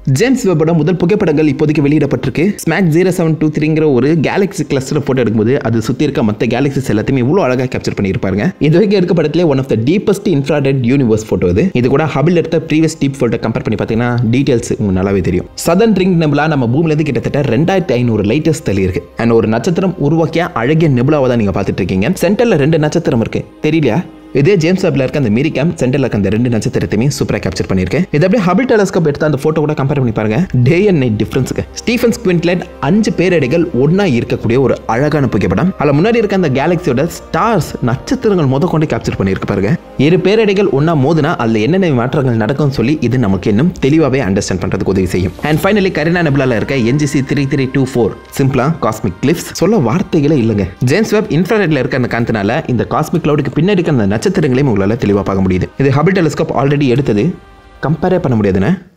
James வெப்போட முதல் புகைப்படங்கள் இப்போதைக்கு வெளியிடப்பட்டிருக்கு ஸ்மாக் ஜீரோ செவன் டூ த்ரீங்கிற ஒரு கேலக்ஸி கிளஸ்டர் போட்டோ எடுக்கும்போது அது சுற்றி இருக்க மற்ற கேலக்சிஸ் எல்லாத்தையுமே இவ்வளோ அழகாக கேப்சர் பண்ணியிருப்பாங்க இது வரைக்கும் எடுக்க படத்திலே one of the deepest infrared universe photo இது இது கூட ஹபிள் எடுத்த ப்ரீவியஸ் டீப் ஃபோட்டோ கம்பேர் பண்ணி பார்த்தீங்கன்னா டீட்டெயில்ஸ் உங்களுக்கு நல்லாவே தெரியும் சதன் ரிங் நெபுலா நம்ம பூமிலேருந்து கிட்டத்தட்ட ரெண்டாயிரத்தி ஐநூறு லைட்டர்ஸ் தள்ளி இருக்கு அண்ட் ஒரு நட்சத்திரம் உருவாக்கிய அழகிய நெபுலாவை தான் நீங்கள் பார்த்துட்டு இருக்கீங்க சென்டரில் ரெண்டு நட்சத்திரம் இருக்கு தெரியலையா இதே ஜேம்ஸ் வெப்ல இருக்க அந்த மீரி கேம் சென்டர்ல இருக்க அந்த ரெண்டு நட்சத்திரத்தையுமே சூப்பரா கேப்சர் பண்ணியிருக்கேன் இது அப்படியே ஹபிள் டெலஸ்கோப் எடுத்து அந்த போட்டோ கூட கம்பேர் பண்ணி பாருங்க டே அண்ட் நைட் டிஃபரன்ஸுக்கு ஸ்டீஃபன்ஸ் குவின்ட்லெட் அஞ்சு பேரடைகள் ஒண்ணா இருக்கக்கூடிய ஒரு அழகான புகைப்படம் அதில் முன்னாடி இருக்க அந்த கேலக்சியோட ஸ்டார்ஸ் நட்சத்திரங்கள் முத கொண்டு கேப்சர் பண்ணியிருக்கு பாருங்க இரு பேரடைகள் ஒண்ணா மோதுனா அதில் என்னென்ன மாற்றங்கள் நடக்கும்னு சொல்லி இது நமக்கு இன்னும் தெளிவாகவே அண்டர்ஸ்டாண்ட் பண்றதுக்கு உதவி செய்யும் அண்ட் ஃபைனலி கரினா நெபுலால இருக்க NGC three three two four சிம்பிளா காஸ்மிக் கிளிப்ஸ் சொல்ல வார்த்தைகளே இல்லைங்க ஜேம்ஸ் வெப் இன்ஃப்ராரெட்ல இருக்க அந்த காந்தனால இந்த காஸ்மிக் கிளவுடுக்கு பின்னாடி இருக்க அந்த நட்சத்திரங்களையும் உங்களால் தெளிவாக பார்க்க முடியுது இது ஹபிள் டெலிஸ்கோப் ஆல்ரெடி எடுத்தது கம்பேரே பண்ண முடியாதுண்ணே